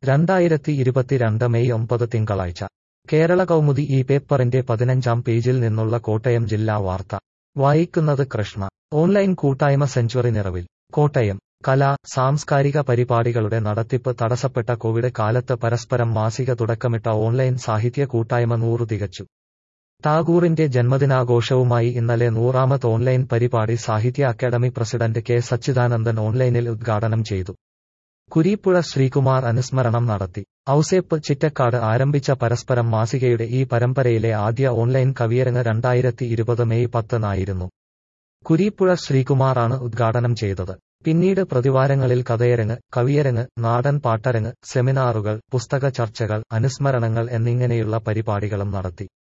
രണ്ടായിരത്തി ഇരുപത്തിരണ്ട് മെയ് ഒമ്പത് തിങ്കളാഴ്ച കേരള കൗമുദി ഈ പേപ്പറിന്റെ പതിനഞ്ചാം പേജിൽ നിന്നുള്ള കോട്ടയം ജില്ലാ വാർത്ത വായിക്കുന്നത് കൃഷ്ണ ഓൺലൈൻ കൂട്ടായ്മ സെഞ്ചുറി നിറവിൽ കോട്ടയം കലാ സാംസ്കാരിക പരിപാടികളുടെ നടത്തിപ്പ് തടസ്സപ്പെട്ട കോവിഡ് കാലത്ത് പരസ്പരം മാസിക തുടക്കമിട്ട ഓൺലൈൻ സാഹിത്യ കൂട്ടായ്മ നൂറു തികച്ചു ടാഗൂറിന്റെ ജന്മദിനാഘോഷവുമായി ഇന്നലെ നൂറാമത് ഓൺലൈൻ പരിപാടി സാഹിത്യ അക്കാദമി പ്രസിഡന്റ് കെ സച്ചിദാനന്ദൻ ഓൺലൈനിൽ ഉദ്ഘാടനം ചെയ്തു കുരീപ്പുഴ ശ്രീകുമാർ അനുസ്മരണം നടത്തി ഔസേപ്പ് ചിറ്റക്കാട് ആരംഭിച്ച പരസ്പരം മാസികയുടെ ഈ പരമ്പരയിലെ ആദ്യ ഓൺലൈൻ കവിയരങ്ങ് രണ്ടായിരത്തി ഇരുപത് മെയ് പത്തിനായിരുന്നു കുരീപ്പുഴ ശ്രീകുമാറാണ് ഉദ്ഘാടനം ചെയ്തത് പിന്നീട് പ്രതിവാരങ്ങളിൽ കഥയരങ്ങ് കവിയരങ്ങ് നാടൻ പാട്ടരങ്ങ് സെമിനാറുകൾ പുസ്തക ചർച്ചകൾ അനുസ്മരണങ്ങൾ എന്നിങ്ങനെയുള്ള പരിപാടികളും നടത്തി